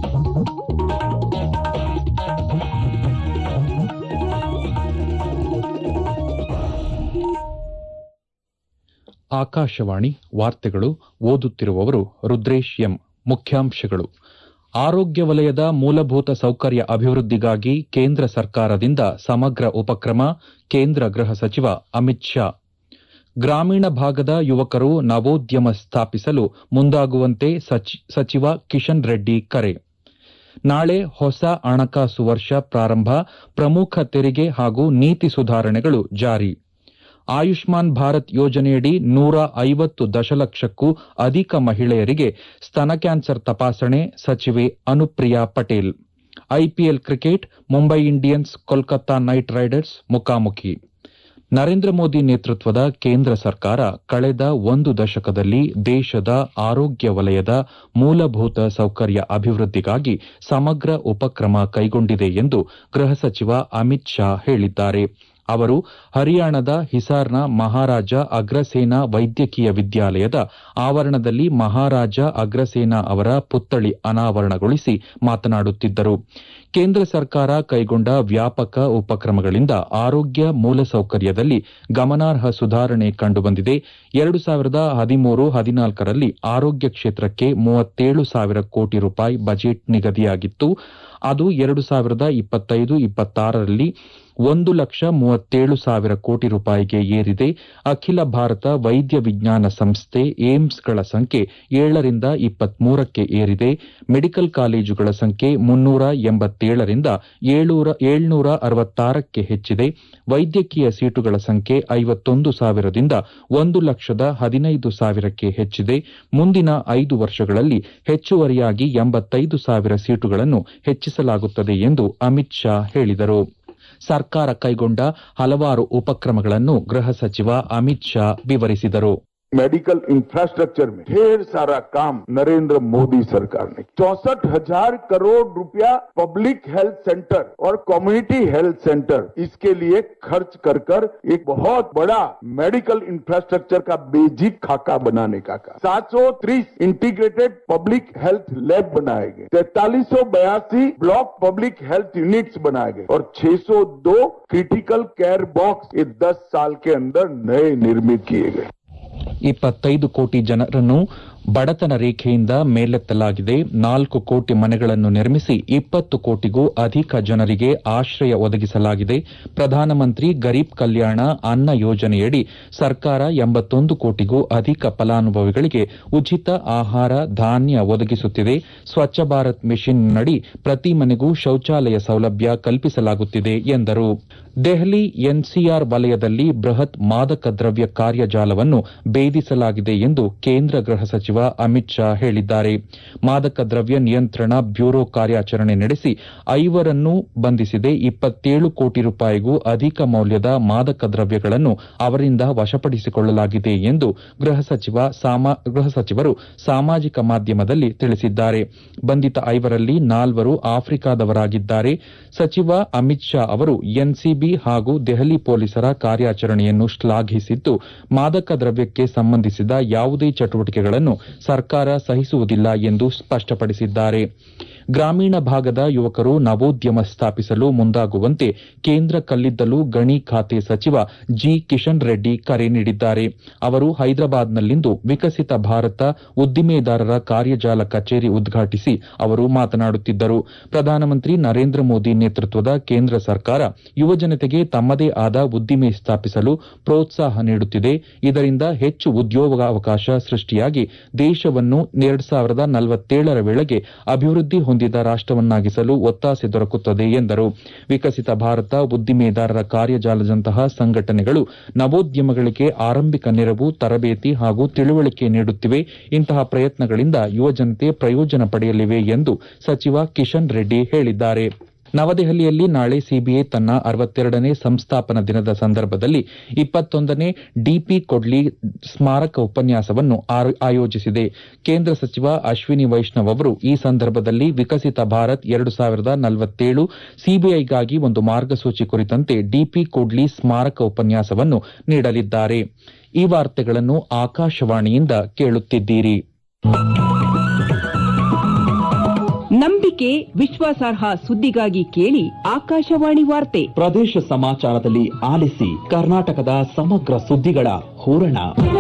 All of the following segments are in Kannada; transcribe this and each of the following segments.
ಆಕಾಶವಾಣಿ ವಾರ್ತೆಗಳು ಓದುತ್ತಿರುವವರು ರುದ್ರೇಶ್ ಎಂ ಮುಖ್ಯಾಂಶಗಳು ಆರೋಗ್ಯ ವಲಯದ ಮೂಲಭೂತ ಸೌಕರ್ಯ ಅಭಿವೃದ್ಧಿಗಾಗಿ ಕೇಂದ್ರ ಸರ್ಕಾರದಿಂದ ಸಮಗ್ರ ಉಪಕ್ರಮ ಕೇಂದ್ರ ಗೃಹ ಸಚಿವ ಅಮಿತ್ ಶಾ ಗ್ರಾಮೀಣ ಭಾಗದ ಯುವಕರು ನವೋದ್ಯಮ ಸ್ಥಾಪಿಸಲು ಮುಂದಾಗುವಂತೆ ಸಚಿವ ಕಿಶನ್ ರೆಡ್ಡಿ ಕರೆ ನಾಳೆ ಹೊಸ ಹಣಕಾಸು ವರ್ಷ ಪ್ರಾರಂಭ ಪ್ರಮುಖ ತೆರಿಗೆ ಹಾಗೂ ನೀತಿ ಸುಧಾರಣೆಗಳು ಜಾರಿ ಆಯುಷ್ಮಾನ್ ಭಾರತ್ ಯೋಜನೆಯಡಿ ನೂರ ಐವತ್ತು ದಶಲಕ್ಷಕ್ಕೂ ಅಧಿಕ ಮಹಿಳೆಯರಿಗೆ ಸ್ತನ ಕ್ಯಾನ್ಸರ್ ತಪಾಸಣೆ ಸಚಿವೆ Anupriya Patel IPL cricket Mumbai Indians Kolkata Knight Riders ಮುಖಾಮುಖಿ ನರೇಂದ್ರ ಮೋದಿ ನೇತೃತ್ವದ ಕೇಂದ್ರ ಸರ್ಕಾರ ಕಳೆದ ಒಂದು ದಶಕದಲ್ಲಿ ದೇಶದ ಆರೋಗ್ಯ ವಲಯದ ಮೂಲಭೂತ ಸೌಕರ್ಯ ಅಭಿವೃದ್ಧಿಗಾಗಿ ಸಮಗ್ರ ಉಪಕ್ರಮ ಕೈಗೊಂಡಿದೆ ಎಂದು ಗೃಹ ಸಚಿವ ಅಮಿತ್ ಶಾ ಹೇಳಿದ್ದಾರೆ ಅವರು ಹರಿಯಾಣದ ಹಿಸಾರ್ನ ಮಹಾರಾಜ ಅಗ್ರಸೇನಾ ವೈದ್ಯಕೀಯ ವಿದ್ಯಾಲಯದ ಆವರಣದಲ್ಲಿ ಮಹಾರಾಜ ಅಗ್ರಸೇನಾ ಅವರ ಪುತ್ಥಳಿ ಅನಾವರಣಗೊಳಿಸಿ ಮಾತನಾಡುತ್ತಿದ್ದರು ಕೇಂದ್ರ ಸರ್ಕಾರ ಕೈಗೊಂಡ ವ್ಯಾಪಕ ಉಪಕ್ರಮಗಳಿಂದ ಆರೋಗ್ಯ ಮೂಲಸೌಕರ್ಯದಲ್ಲಿ ಗಮನಾರ್ಹ ಸುಧಾರಣೆ ಕಂಡುಬಂದಿದೆ ಎರಡು ಸಾವಿರದ ಹದಿಮೂರು ಹದಿನಾಲ್ಕರಲ್ಲಿ ಆರೋಗ್ಯ ಕ್ಷೇತ್ರಕ್ಕೆ ಮೂವತ್ತೇಳು ಸಾವಿರ ಕೋಟಿ ರೂಪಾಯಿ ಬಜೆಟ್ ನಿಗದಿಯಾಗಿತ್ತು ಅದು ಎರಡು ಸಾವಿರದ ಇಪ್ಪತ್ತೈದು ಇಪ್ಪತ್ತಾರರಲ್ಲಿ ಒಂದು ಲಕ್ಷ ಮೂವತ್ತೇಳು ಸಾವಿರ ಕೋಟಿ ರೂಪಾಯಿಗೆ ಏರಿದೆ ಅಖಿಲ ಭಾರತ ವೈದ್ಯ ವಿಜ್ಞಾನ ಸಂಸ್ಥೆ ಏಮ್ಸ್ಗಳ ಸಂಖ್ಯೆ ಏಳರಿಂದ ಇಪ್ಪತ್ಮೂರಕ್ಕೆ ಏರಿದೆ ಮೆಡಿಕಲ್ ಕಾಲೇಜುಗಳ ಸಂಖ್ಯೆ ಮುನ್ನೂರ ಎಂಬತ್ತೇಳರಿಂದ ಏಳ್ನೂರ ಅರವತ್ತಾರಕ್ಕೆ ಹೆಚ್ಚಿದೆ ವೈದ್ಯಕೀಯ ಸೀಟುಗಳ ಸಂಖ್ಯೆ ಐವತ್ತೊಂದು ಸಾವಿರದಿಂದ ಒಂದು ಲಕ್ಷದ ಹದಿನೈದು ಸಾವಿರಕ್ಕೆ ಹೆಚ್ಚಿದೆ ಮುಂದಿನ ಐದು ವರ್ಷಗಳಲ್ಲಿ ಹೆಚ್ಚುವರಿಯಾಗಿ ಎಂಬತ್ತೈದು ಸಾವಿರ ಸೀಟುಗಳನ್ನು ಹೆಚ್ಚಿಸಲಾಗುತ್ತದೆ ಎಂದು ಅಮಿತ್ ಶಾ ಹೇಳಿದರು ಸರ್ಕಾರ ಕೈಗೊಂಡ ಹಲವಾರು ಉಪಕ್ರಮಗಳನ್ನು ಗೃಹ ಸಚಿವ ಅಮಿತ್ ಶಾ ವಿವರಿಸಿದರು मेडिकल इंफ्रास्ट्रक्चर में ढेर सारा काम नरेंद्र मोदी सरकार ने चौसठ हजार करोड़ रुपया पब्लिक हेल्थ सेंटर और कम्युनिटी हेल्थ सेंटर इसके लिए खर्च कर कर एक बहुत बड़ा मेडिकल इंफ्रास्ट्रक्चर का बेजिक खाका बनाने का काम सात सौ तीस इंटीग्रेटेड पब्लिक हेल्थ लैब बनाए गए तैतालीस सौ बयासी ब्लॉक पब्लिक हेल्थ यूनिट्स बनाए गए और 602 क्रिटिकल केयर बॉक्स ये 10 साल के अंदर नए निर्मित किए गए ಇಪ್ಪತ್ತೈದು ಕೋಟಿ ಜನರನ್ನು ಬಡತನ ರೇಖೆಯಿಂದ ಮೇಲೆತ್ತಲಾಗಿದೆ ನಾಲ್ಕು ಕೋಟಿ ಮನೆಗಳನ್ನು ನಿರ್ಮಿಸಿ ಇಪ್ಪತ್ತು ಕೋಟಿಗೂ ಅಧಿಕ ಜನರಿಗೆ ಆಶ್ರಯ ಒದಗಿಸಲಾಗಿದೆ ಪ್ರಧಾನಮಂತ್ರಿ ಗರೀಬ್ ಕಲ್ಯಾಣ ಅನ್ನ ಯೋಜನೆಯಡಿ ಸರ್ಕಾರ ಎಂಬತ್ತೊಂದು ಕೋಟಿಗೂ ಅಧಿಕ ಫಲಾನುಭವಿಗಳಿಗೆ ಉಚಿತ ಆಹಾರ ಧಾನ್ಯ ಒದಗಿಸುತ್ತಿದೆ ಸ್ವಚ್ಛ ಭಾರತ್ ಮಿಷನ್ನಡಿ ಪ್ರತಿ ಮನೆಗೂ ಶೌಚಾಲಯ ಸೌಲಭ್ಯ ಕಲ್ಪಿಸಲಾಗುತ್ತಿದೆ ಎಂದರು ದೆಹಲಿ ಎನ್ಸಿಆರ್ ವಲಯದಲ್ಲಿ ಬೃಹತ್ ಮಾದಕ ದ್ರವ್ಯ ಕಾರ್ಯಜಾಲವನ್ನು ಭೇದಿಸಲಾಗಿದೆ ಎಂದು ಕೇಂದ್ರ ಗೃಹ ಸಚಿವ ಅಮಿತ್ ಶಾ ಹೇಳಿದ್ದಾರೆ ಮಾದಕ ದ್ರವ್ಯ ನಿಯಂತ್ರಣ ಬ್ಯೂರೋ ಕಾರ್ಯಾಚರಣೆ ನಡೆಸಿ ಐವರನ್ನು ಬಂಧಿಸಿದೆ ಇಪ್ಪತ್ತೇಳು ಕೋಟಿ ರೂಪಾಯಿಗೂ ಅಧಿಕ ಮೌಲ್ಯದ ಮಾದಕ ದ್ರವ್ಯಗಳನ್ನು ಅವರಿಂದ ವಶಪಡಿಸಿಕೊಳ್ಳಲಾಗಿದೆ ಎಂದು ಗೃಹ ಸಚಿವರು ಸಾಮಾಜಿಕ ಮಾಧ್ಯಮದಲ್ಲಿ ತಿಳಿಸಿದ್ದಾರೆ ಬಂಧಿತ ಐವರಲ್ಲಿ ನಾಲ್ವರು ಆಫ್ರಿಕಾದವರಾಗಿದ್ದಾರೆ ಸಚಿವ ಅಮಿತ್ ಶಾ ಅವರು ಎನ್ಸಿಬಿ ಹಾಗೂ ದೆಹಲಿ ಪೊಲೀಸರ ಕಾರ್ಯಾಚರಣೆಯನ್ನು ಶ್ಲಾಘಿಸಿದ್ದು ಮಾದಕ ದ್ರವ್ಯಕ್ಕೆ ಸಂಬಂಧಿಸಿದ ಯಾವುದೇ ಚಟುವಟಿಕೆಗಳನ್ನು ಸರ್ಕಾರ ಸಹಿಸುವುದಿಲ್ಲ ಎಂದು ಸ್ಪಷ್ಟಪಡಿಸಿದ್ದಾರೆ ಗ್ರಾಮೀಣ ಭಾಗದ ಯುವಕರು ನವೋದ್ಯಮ ಸ್ಥಾಪಿಸಲು ಮುಂದಾಗುವಂತೆ ಕೇಂದ್ರ ಕಲ್ಲಿದ್ದಲು ಗಣಿ ಖಾತೆ ಸಚಿವ ಜಿ ಕಿಶನ್ ರೆಡ್ಡಿ ಕರೆ ನೀಡಿದ್ದಾರೆ ಅವರು ಹೈದರಾಬಾದ್ನಲ್ಲಿಂದು ವಿಕಸಿತ ಭಾರತ ಉದ್ದಿಮೆದಾರರ ಕಾರ್ಯಜಾಲ ಕಚೇರಿ ಉದ್ಘಾಟಿಸಿ ಅವರು ಮಾತನಾಡುತ್ತಿದ್ದರು ಪ್ರಧಾನಮಂತ್ರಿ ನರೇಂದ್ರ ಮೋದಿ ನೇತೃತ್ವದ ಕೇಂದ್ರ ಸರ್ಕಾರ ಯುವಜನತೆಗೆ ತಮ್ಮದೇ ಆದ ಉದ್ದಿಮೆ ಸ್ಥಾಪಿಸಲು ಪ್ರೋತ್ಸಾಹ ನೀಡುತ್ತಿದೆ ಇದರಿಂದ ಹೆಚ್ಚು ಉದ್ಯೋಗಾವಕಾಶ ಸೃಷ್ಟಿಯಾಗಿ ದೇಶವನ್ನು ಎರಡು ಸಾವಿರದ ನಲವತ್ತೇಳರ ವೇಳೆಗೆ ಅಭಿವೃದ್ಧಿ ಹೊಂದಿದ ರಾಷ್ಟವನ್ನಾಗಿಸಲು ಒತ್ತಾಸೆ ದೊರಕುತ್ತದೆ ಎಂದರು ವಿಕಸಿತ ಭಾರತ ಉದ್ದಿಮೆದಾರರ ಕಾರ್ಯಜಾಲದಂತಹ ಸಂಘಟನೆಗಳು ನವೋದ್ಯಮಗಳಿಗೆ ಆರಂಭಿಕ ನೆರವು ತರಬೇತಿ ಹಾಗೂ ತಿಳುವಳಿಕೆ ನೀಡುತ್ತಿವೆ ಇಂತಹ ಪ್ರಯತ್ನಗಳಿಂದ ಯುವಜನತೆ ಪ್ರಯೋಜನ ಪಡೆಯಲಿವೆ ಎಂದು ಸಚಿವ ಕಿಶನ್ ರೆಡ್ಡಿ ಹೇಳಿದ್ದಾರೆ ನವದೆಹಲಿಯಲ್ಲಿ ನಾಳೆ ಸಿಬಿಐ ತನ್ನ ಅರವತ್ತೆರಡನೇ ಸಂಸ್ಥಾಪನಾ ದಿನದ ಸಂದರ್ಭದಲ್ಲಿ ಇಪ್ಪತ್ತೊಂದನೇ ಡಿಪಿ ಕೊಡ್ಲಿ ಸ್ಮಾರಕ ಉಪನ್ಯಾಸವನ್ನು ಆಯೋಜಿಸಿದೆ ಕೇಂದ್ರ ಸಚಿವ ಅಶ್ವಿನಿ ವೈಷ್ಣವ್ ಅವರು ಈ ಸಂದರ್ಭದಲ್ಲಿ ವಿಕಸಿತ ಭಾರತ್ ಎರಡು ಸಾವಿರದ ನಲವತ್ತೇಳು ಸಿಬಿಐಗಾಗಿ ಒಂದು ಮಾರ್ಗಸೂಚಿ ಕುರಿತಂತೆ ಡಿಪಿ ಕೊಡ್ಲಿ ಸ್ಮಾರಕ ಉಪನ್ಯಾಸವನ್ನು ನೀಡಲಿದ್ದಾರೆ ಈ ವಾರ್ತೆಗಳನ್ನು ಆಕಾಶವಾಣಿಯಿಂದ ಕೇಳುತ್ತಿದ್ದೀರಿ ನಂಬಿಕೆ ವಿಶ್ವಾಸಾರ್ಹ ಸುದ್ದಿಗಾಗಿ ಕೇಳಿ ಆಕಾಶವಾಣಿ ವಾರ್ತೆ ಪ್ರದೇಶ ಸಮಾಚಾರದಲ್ಲಿ ಆಲಿಸಿ ಕರ್ನಾಟಕದ ಸಮಗ್ರ ಸುದ್ದಿಗಳ ಹೂರಣ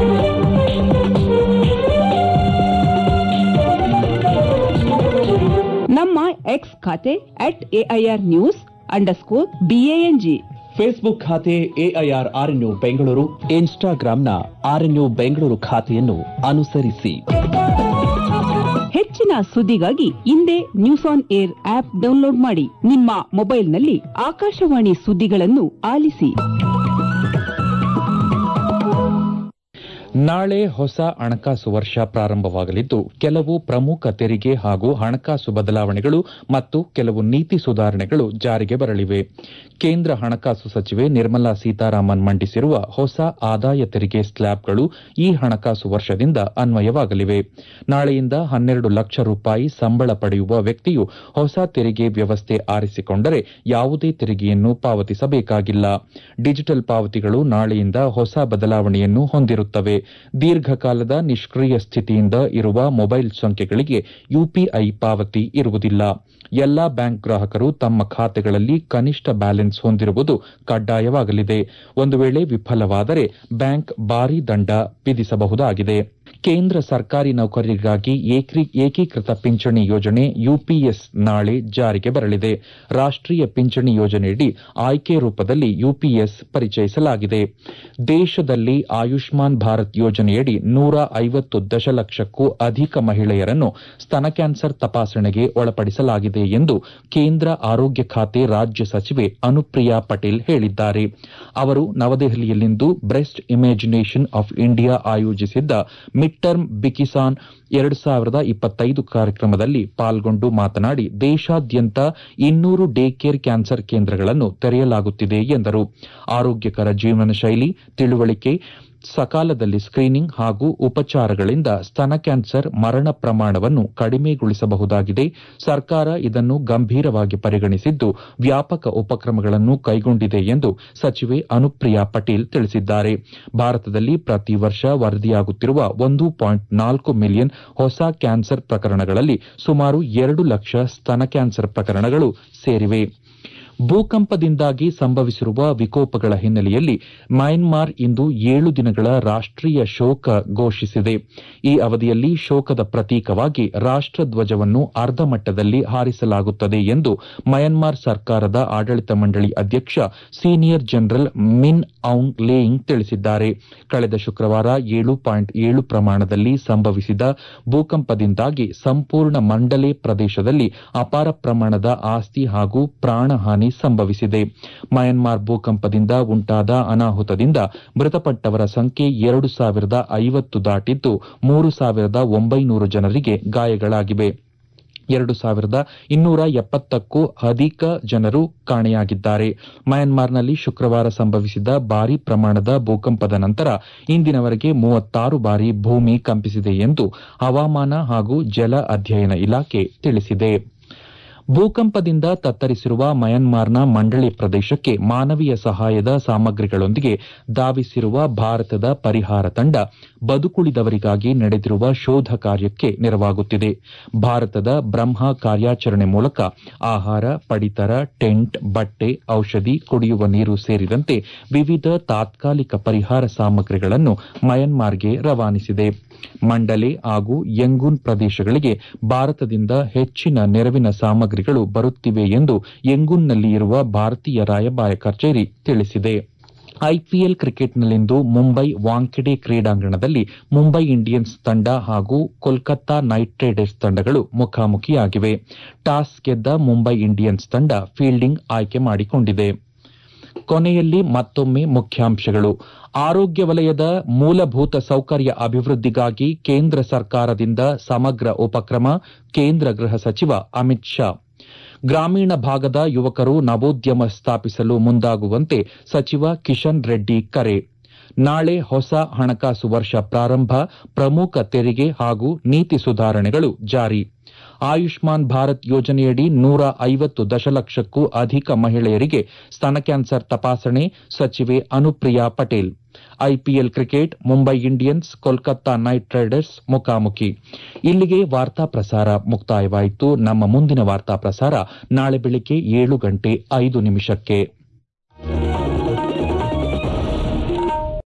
ನಮ್ಮ ಎಕ್ಸ್ ಖಾತೆ at AIR news underscore BANG Facebook ಖಾತೆ ಎಐಆರ್ ಆರ್ಎನ್ಯು ಬೆಂಗಳೂರು ಇನ್ಸ್ಟಾಗ್ರಾಂನ ಆರ್ಎನ್ಯು ಬೆಂಗಳೂರು ಖಾತೆಯನ್ನು ಅನುಸರಿಸಿ ಹೆಚ್ಚಿನ ಸುದ್ದಿಗಾಗಿ ಹಿಂದೆ news on air app download ಮಾಡಿ ನಿಮ್ಮ ಮೊಬೈಲ್ನಲ್ಲಿ ಆಕಾಶವಾಣಿ ಸುದ್ದಿಗಳನ್ನು ಆಲಿಸಿ ನಾಳೆ ಹೊಸ ಹಣಕಾಸು ವರ್ಷ ಪ್ರಾರಂಭವಾಗಲಿದ್ದು ಕೆಲವು ಪ್ರಮುಖ ತೆರಿಗೆ ಹಾಗೂ ಹಣಕಾಸು ಬದಲಾವಣೆಗಳು ಮತ್ತು ಕೆಲವು ನೀತಿ ಸುಧಾರಣೆಗಳು ಜಾರಿಗೆ ಬರಲಿವೆ ಕೇಂದ್ರ ಹಣಕಾಸು ಸಚಿವೆ ನಿರ್ಮಲಾ ಸೀತಾರಾಮನ್ ಮಂಡಿಸಿರುವ ಹೊಸ ಆದಾಯ ತೆರಿಗೆ ಸ್ಲ್ಯಾಬ್ಗಳು ಈ ಹಣಕಾಸು ವರ್ಷದಿಂದ ಅನ್ವಯವಾಗಲಿವೆ ನಾಳೆಯಿಂದ ಹನ್ನೆರಡು ಲಕ್ಷ ರೂಪಾಯಿ ಸಂಬಳ ಪಡೆಯುವ ವ್ಯಕ್ತಿಯು ಹೊಸ ತೆರಿಗೆ ವ್ಯವಸ್ಥೆ ಆರಿಸಿಕೊಂಡರೆ ಯಾವುದೇ ತೆರಿಗೆಯನ್ನು ಪಾವತಿಸಬೇಕಾಗಿಲ್ಲ ಡಿಜಿಟಲ್ ಪಾವತಿಗಳು ನಾಳೆಯಿಂದ ಹೊಸ ಬದಲಾವಣೆಯನ್ನು ಹೊಂದಿರುತ್ತವೆ ದೀರ್ಘಕಾಲದ ನಿಷ್ಕ್ರಿಯ ಸ್ಥಿತಿಯಿಂದ ಇರುವ ಮೊಬೈಲ್ ಸಂಖ್ಯೆಗಳಿಗೆ ಯುಪಿಐ ಪಾವತಿ ಇರುವುದಿಲ್ಲ ಎಲ್ಲಾ ಬ್ಯಾಂಕ್ ಗ್ರಾಹಕರು ತಮ್ಮ ಖಾತೆಗಳಲ್ಲಿ ಕನಿಷ್ಠ ಬ್ಯಾಲೆನ್ಸ್ ಹೊಂದಿರುವುದು ಕಡ್ಡಾಯವಾಗಲಿದೆ ಒಂದು ವೇಳೆ ವಿಫಲವಾದರೆ ಬ್ಯಾಂಕ್ ಭಾರೀ ದಂಡ ವಿಧಿಸಬಹುದಾಗಿದೆ ಕೇಂದ್ರ ಸರ್ಕಾರಿ ನೌಕರರಿಗಾಗಿ ಏಕೀಕೃತ ಪಿಂಚಣಿ ಯೋಜನೆ ಯುಪಿಎಸ್ ನಾಳೆ ಜಾರಿಗೆ ಬರಲಿದೆ ರಾಷ್ಟೀಯ ಪಿಂಚಣಿ ಯೋಜನೆಯಡಿ ಆಯ್ಕೆ ರೂಪದಲ್ಲಿ ಯುಪಿಎಸ್ ಪರಿಚಯಿಸಲಾಗಿದೆ ದೇಶದಲ್ಲಿ ಆಯುಷ್ಮಾನ್ ಭಾರತ್ ಯೋಜನೆಯಡಿ ನೂರ ಐವತ್ತು ದಶಲಕ್ಷಕ್ಕೂ ಅಧಿಕ ಮಹಿಳೆಯರನ್ನು ಸ್ತನ ಕ್ಯಾನ್ಸರ್ ತಪಾಸಣೆಗೆ ಒಳಪಡಿಸಲಾಗಿದೆ ಎಂದು ಕೇಂದ್ರ ಆರೋಗ್ಯ ಖಾತೆ ರಾಜ್ಯ ಸಚಿವೆ ಅನುಪ್ರಿಯಾ ಪಟೇಲ್ ಹೇಳಿದ್ದಾರೆ ಅವರು ನವದೆಹಲಿಯಲ್ಲಿಂದು ಬ್ರೆಸ್ಟ್ ಇಮ್ಯಾಜಿನೇಷನ್ ಆಫ್ ಇಂಡಿಯಾ ಆಯೋಜಿಸಿದ್ದ ಮಿಡ್ ಟರ್ಮ್ ಬಿಕಿಸಾನ್ ಎರಡು ಸಾವಿರದ ಇಪ್ಪತ್ತೈದು ಕಾರ್ಯಕ್ರಮದಲ್ಲಿ ಪಾಲ್ಗೊಂಡು ಮಾತನಾಡಿ ದೇಶಾದ್ಯಂತ ಇನ್ನೂರು ಡೇ ಕೇರ್ ಕ್ಯಾನ್ಸರ್ ಕೇಂದ್ರಗಳನ್ನು ತೆರೆಯಲಾಗುತ್ತಿದೆ ಎಂದರು ಆರೋಗ್ಯಕರ ಜೀವನ ಶೈಲಿ ತಿಳುವಳಿಕೆ ಸಕಾಲದಲ್ಲಿ ಸ್ಕ್ರೀನಿಂಗ್ ಹಾಗೂ ಉಪಚಾರಗಳಿಂದ ಸ್ತನ ಕ್ಯಾನ್ಸರ್ ಮರಣ ಪ್ರಮಾಣವನ್ನು ಕಡಿಮೆಗೊಳಿಸಬಹುದಾಗಿದೆ ಸರ್ಕಾರ ಇದನ್ನು ಗಂಭೀರವಾಗಿ ಪರಿಗಣಿಸಿದ್ದು ವ್ಯಾಪಕ ಉಪಕ್ರಮಗಳನ್ನು ಕೈಗೊಂಡಿದೆ ಎಂದು ಸಚಿವೆ ಅನುಪ್ರಿಯಾ ಪಟೇಲ್ ತಿಳಿಸಿದ್ದಾರೆ ಭಾರತದಲ್ಲಿ ಪ್ರತಿ ವರ್ಷ ವರದಿಯಾಗುತ್ತಿರುವ ಒಂದು ಪಾಯಿಂಟ್ ನಾಲ್ಕು ಮಿಲಿಯನ್ ಹೊಸ ಕ್ಯಾನ್ಸರ್ ಪ್ರಕರಣಗಳಲ್ಲಿ ಸುಮಾರು ಎರಡು ಲಕ್ಷ ಸ್ತನ ಕ್ಯಾನ್ಸರ್ ಪ್ರಕರಣಗಳು ಸೇರಿವೆ ಭೂಕಂಪದಿಂದಾಗಿ ಸಂಭವಿಸಿರುವ ವಿಕೋಪಗಳ ಹಿನ್ನೆಲೆಯಲ್ಲಿ ಮಯನ್ಮಾರ್ ಇಂದು ಏಳು ದಿನಗಳ ರಾಷ್ಟೀಯ ಶೋಕ ಘೋಷಿಸಿದೆ ಈ ಅವಧಿಯಲ್ಲಿ ಶೋಕದ ಪ್ರತೀಕವಾಗಿ ರಾಷ್ಟಧ್ವಜವನ್ನು ಅರ್ಧಮಟ್ಟದಲ್ಲಿ ಹಾರಿಸಲಾಗುತ್ತದೆ ಎಂದು ಮಯನ್ಮಾರ್ ಸರ್ಕಾರದ ಆಡಳಿತ ಮಂಡಳಿ ಅಧ್ಯಕ್ಷ senior general Min Aung Hlaing ತಿಳಿಸಿದ್ದಾರೆ ಕಳೆದ ಶುಕ್ರವಾರ ಏಳು ಪಾಯಿಂಟ್ ಏಳು ಪ್ರಮಾಣದಲ್ಲಿ ಸಂಭವಿಸಿದ ಭೂಕಂಪದಿಂದಾಗಿ ಸಂಪೂರ್ಣ ಮಂಡಲೆ ಪ್ರದೇಶದಲ್ಲಿ ಅಪಾರ ಪ್ರಮಾಣದ ಆಸ್ತಿ ಹಾಗೂ ಪ್ರಾಣಹಾನಿ ಸಂಭವಿಸಿದೆ ಮಯನ್ಮಾರ್ ಭೂಕಂಪದಿಂದ ಉಂಟಾದ ಅನಾಹುತದಿಂದ ಮೃತಪಟ್ಟವರ ಸಂಖ್ಯೆ ಎರಡು ಸಾವಿರದ ಐವತ್ತು ದಾಟಿದ್ದು ಮೂರು ಸಾವಿರದ ಒಂಬೈನೂರು ಜನರಿಗೆ ಗಾಯಗಳಾಗಿವೆ ಎರಡು ಸಾವಿರದ ಇನ್ನೂರ ಎಪ್ಪತ್ತಕ್ಕೂ ಅಧಿಕ ಜನರು ಕಾಣೆಯಾಗಿದ್ದಾರೆ ಮಯನ್ಮಾರ್ನಲ್ಲಿ ಶುಕ್ರವಾರ ಸಂಭವಿಸಿದ ಭಾರೀ ಪ್ರಮಾಣದ ಭೂಕಂಪದ ನಂತರ ಇಂದಿನವರೆಗೆ ಮೂವತ್ತಾರು ಬಾರಿ ಭೂಮಿ ಕಂಪಿಸಿದೆ ಎಂದು ಹವಾಮಾನ ಹಾಗೂ ಜಲ ಅಧ್ಯಯನ ಇಲಾಖೆ ತಿಳಿಸಿದೆ ಭೂಕಂಪದಿಂದ ತತ್ತರಿಸಿರುವ ಮಯನ್ಮಾರ್ನ ಮಂಡಳಿ ಪ್ರದೇಶಕ್ಕೆ ಮಾನವೀಯ ಸಹಾಯದ ಸಾಮಗ್ರಿಗಳೊಂದಿಗೆ ಧಾವಿಸಿರುವ ಭಾರತದ ಪರಿಹಾರ ತಂಡ ಬದುಕುಳಿದವರಿಗಾಗಿ ನಡೆದಿರುವ ಶೋಧ ಕಾರ್ಯಕ್ಕೆ ನೆರವಾಗುತ್ತಿದೆ ಭಾರತದ ಬ್ರಹ್ಮ ಕಾರ್ಯಾಚರಣೆ ಮೂಲಕ ಆಹಾರ ಪಡಿತರ ಟೆಂಟ್ ಬಟ್ಟೆ ಔಷಧಿ ಕುಡಿಯುವ ನೀರು ಸೇರಿದಂತೆ ವಿವಿಧ ತಾತ್ಕಾಲಿಕ ಪರಿಹಾರ ಸಾಮಗ್ರಿಗಳನ್ನು ಮಯನ್ಮಾರ್ಗೆ ರವಾನಿಸಿದೆ ಮಂಡಲೆ ಹಾಗೂ ಯಂಗೂನ್ ಪ್ರದೇಶಗಳಿಗೆ ಭಾರತದಿಂದ ಹೆಚ್ಚಿನ ನೆರವಿನ ಸಾಮಗ್ರಿಗಳು ಬರುತ್ತಿವೆ ಎಂದು ಯಂಗೂನ್ನಲ್ಲಿ ಇರುವ ಭಾರತೀಯ ರಾಯಭಾರ ಕಚೇರಿ ತಿಳಿಸಿದೆ ಐಪಿಎಲ್ ಕ್ರಿಕೆಟ್ನಲ್ಲಿಂದು ಮುಂಬೈ ವಾಂಖೆಡೆ ಕ್ರೀಡಾಂಗಣದಲ್ಲಿ ಮುಂಬೈ ಇಂಡಿಯನ್ಸ್ ತಂಡ ಹಾಗೂ ಕೋಲ್ಕತ್ತಾ ನೈಟ್ ರೈಡರ್ಸ್ ತಂಡಗಳು ಮುಖಾಮುಖಿಯಾಗಿವೆ ಟಾಸ್ ಗೆದ್ದ ಮುಂಬೈ ಇಂಡಿಯನ್ಸ್ ತಂಡ ಫೀಲ್ಡಿಂಗ್ ಆಯ್ಕೆ ಮಾಡಿಕೊಂಡಿದೆ ಕೊನೆಯಲ್ಲಿ ಮತ್ತೊಮ್ಮೆ ಮುಖ್ಯಾಂಶಗಳು ಆರೋಗ್ಯ ವಲಯದ ಮೂಲಭೂತ ಸೌಕರ್ಯ ಅಭಿವೃದ್ಧಿಗಾಗಿ ಕೇಂದ್ರ ಸರ್ಕಾರದಿಂದ ಸಮಗ್ರ ಉಪಕ್ರಮ ಕೇಂದ್ರ ಗೃಹ ಸಚಿವ ಅಮಿತ್ ಶಾ ಗ್ರಾಮೀಣ ಭಾಗದ ಯುವಕರು ನವೋದ್ಯಮ ಸ್ಥಾಪಿಸಲು ಮುಂದಾಗುವಂತೆ ಸಚಿವ ಕಿಶನ್ ರೆಡ್ಡಿ ಕರೆ ನಾಳೆ ಹೊಸ ಹಣಕಾಸು ವರ್ಷ ಪ್ರಾರಂಭ ಪ್ರಮುಖ ತೆರಿಗೆ ಹಾಗೂ ನೀತಿ ಸುಧಾರಣೆಗಳು ಜಾರಿ ಆಯುಷ್ಮಾನ್ ಭಾರತ್ ಯೋಜನೆಯಡಿ ನೂರ ಐವತ್ತು ದಶಲಕ್ಷಕ್ಕೂ ಅಧಿಕ ಮಹಿಳೆಯರಿಗೆ ಸ್ತನ ಕ್ಯಾನ್ಸರ್ ತಪಾಸಣೆ ಸಚಿವೆ Anupriya Patel IPL cricket Mumbai Indians Kolkata Knight Riders ಮುಖಾಮುಖಿ ಇಲ್ಲಿಗೆ ವಾರ್ತಾ ಪ್ರಸಾರ ಮುಕ್ತಾಯವಾಯಿತು ನಮ್ಮ ಮುಂದಿನ ವಾರ್ತಾ ಪ್ರಸಾರ ನಾಳೆ ಬೆಳಿಗ್ಗೆ ಏಳು ಗಂಟೆ ಐದು ನಿಮಿಷಕ್ಕೆ